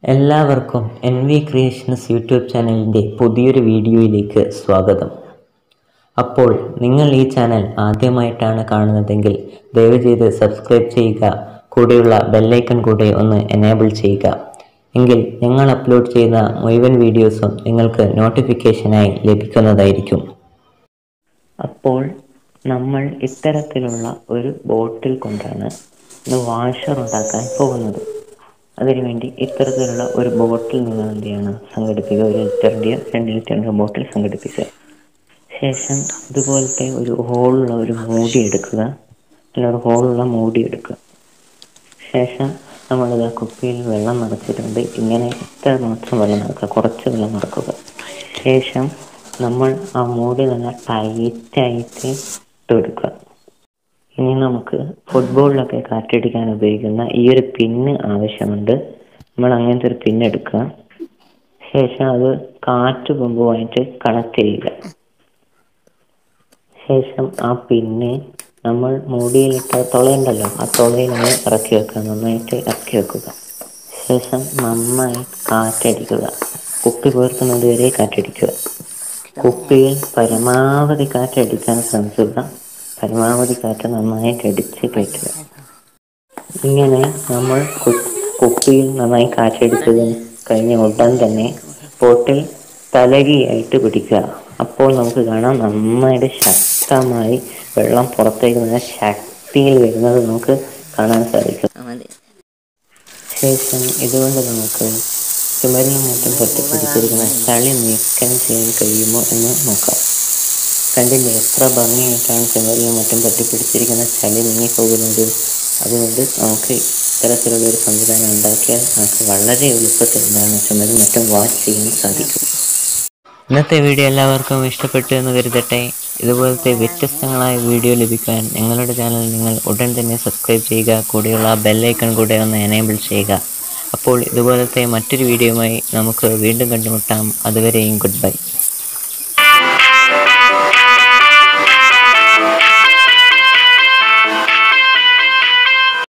എല്ലാവർക്കും N V creations YouTube ചാനലിൻ്റെ പുതിയൊരു വീഡിയോയിലേക്ക് സ്വാഗതം അപ്പോൾ നിങ്ങൾ ഈ ചാനൽ ആദ്യമായിട്ടാണ് കാണുന്നതെങ്കിൽ ദയവ് ചെയ്ത് സബ്സ്ക്രൈബ് ചെയ്യുക കൂടെയുള്ള ബെല്ലൈക്കൺ കൂടെ ഒന്ന് എനേബിൾ ചെയ്യുക എങ്കിൽ ഞങ്ങൾ അപ്ലോഡ് ചെയ്യുന്ന മുഴുവൻ വീഡിയോസും നിങ്ങൾക്ക് നോട്ടിഫിക്കേഷനായി ലഭിക്കുന്നതായിരിക്കും അപ്പോൾ നമ്മൾ ഇത്തരത്തിലുള്ള ഒരു ബോട്ടിൽ കൊണ്ടാണ് ഇന്ന് വാഷർ ഉണ്ടാക്കാൻ പോകുന്നത് അതിനുവേണ്ടി ഇത്തരത്തിലുള്ള ഒരു ബോട്ടിൽ നിങ്ങൾ എന്ത് ചെയ്യണം സംഘടിപ്പിക്കുക ഒരു ലിറ്ററിൻ്റെയോ രണ്ട് ലിറ്ററിൻ്റെയോ ബോട്ടിൽ സംഘടിപ്പിക്കുക ശേഷം ഇതുപോലത്തെ ഒരു ഹോളുള്ള ഒരു മൂടി എടുക്കുക അല്ല ഒരു ഹോളുള്ള മൂടി എടുക്കുക ശേഷം നമ്മളിത് കുപ്പിയിൽ വെള്ളം നിറച്ചിട്ടുണ്ട് ഇങ്ങനെ ഇത്ര മാത്രം വെള്ളം നിറക്കുക കുറച്ച് വെള്ളം നിറക്കുക ശേഷം നമ്മൾ ആ മൂടി നല്ല ടൈറ്റായിട്ട് ഇട്ടെടുക്കുക ഇനി നമുക്ക് ഫുട്ബോളിലൊക്കെ കാറ്റടിക്കാൻ ഉപയോഗിക്കുന്ന ഈ ഒരു പിന്ന് ആവശ്യമുണ്ട് നമ്മൾ അങ്ങനത്തെ ഒരു പിന്ന് എടുക്കുക ശേഷം അത് കാറ്റ് പമ്പുമായിട്ട് കണക്ട് ചെയ്യുക ശേഷം ആ പിന്ന് നമ്മൾ മൂടിയിലിട്ട തുളയുണ്ടല്ലോ ആ തുളയിലൊന്ന് ഇറക്കി വെക്കുക നന്നായിട്ട് ഇറക്കി വെക്കുക ശേഷം നന്നായി കാറ്റടിക്കുക കുപ്പി പേർക്കുന്നത് വരെ കാറ്റടിക്കുക കുപ്പിയിൽ പരമാവധി കാറ്റടിക്കാൻ ശ്രമിക്കുക പരമാവധി കാറ്റ് നന്നായിട്ട് അടിച്ച് കയറ്റുക ഇങ്ങനെ നമ്മൾ കു- കുപ്പിയിൽ നന്നായി കാറ്റടിച്ചത് കഴിഞ്ഞ ഉടൻ തന്നെ ബോട്ടിൽ തലകിയായിട്ട് പിടിക്കുക അപ്പോൾ നമുക്ക് കാണാം നന്നായിട്ട് ശക്തമായി വെള്ളം പുറത്തേക്ക് നല്ല ശക്തിയിൽ വരുന്നത് നമുക്ക് കാണാൻ സാധിക്കും ശേഷം ഇതുകൊണ്ട് നമുക്ക് ചുമരിലും മറ്റും പറ്റിപ്പിടിച്ചിരിക്കുന്ന ചളി നീക്കം ചെയ്യാൻ കഴിയുമോ എന്ന് നോക്കാം കണ്ടില്ലേ എത്ര ഭംഗിയായിട്ടാണ് ചുമരിലും മറ്റും പറ്റിപ്പിടിച്ചിരിക്കുന്ന ചളി നീങ്ങിപ്പോകുന്നത് അതുകൊണ്ട് നമുക്ക് ഇത്തരത്തിലുള്ള ഒരു സംവിധാനം ഉണ്ടാക്കിയാൽ നമുക്ക് വളരെ എളുപ്പത്തിൽ എന്താണ് ചുമരും മറ്റും വാഷ് ചെയ്യാൻ സാധിക്കും ഇന്നത്തെ വീഡിയോ എല്ലാവർക്കും ഇഷ്ടപ്പെട്ടു എന്ന് കരുതട്ടെ ഇതുപോലത്തെ വ്യത്യസ്തങ്ങളായ വീഡിയോ ലഭിക്കാൻ ഞങ്ങളുടെ ചാനൽ നിങ്ങൾ ഉടൻ തന്നെ സബ്സ്ക്രൈബ് ചെയ്യുക കൂടെയുള്ള ബെല്ലൈക്കൺ കൂടെ ഒന്ന് എനേബിൾ ചെയ്യുക അപ്പോൾ ഇതുപോലത്തെ മറ്റൊരു വീഡിയോയുമായി നമുക്ക് വീണ്ടും കണ്ടുമുട്ടാം അതുവരെയും ഗുഡ് ബൈ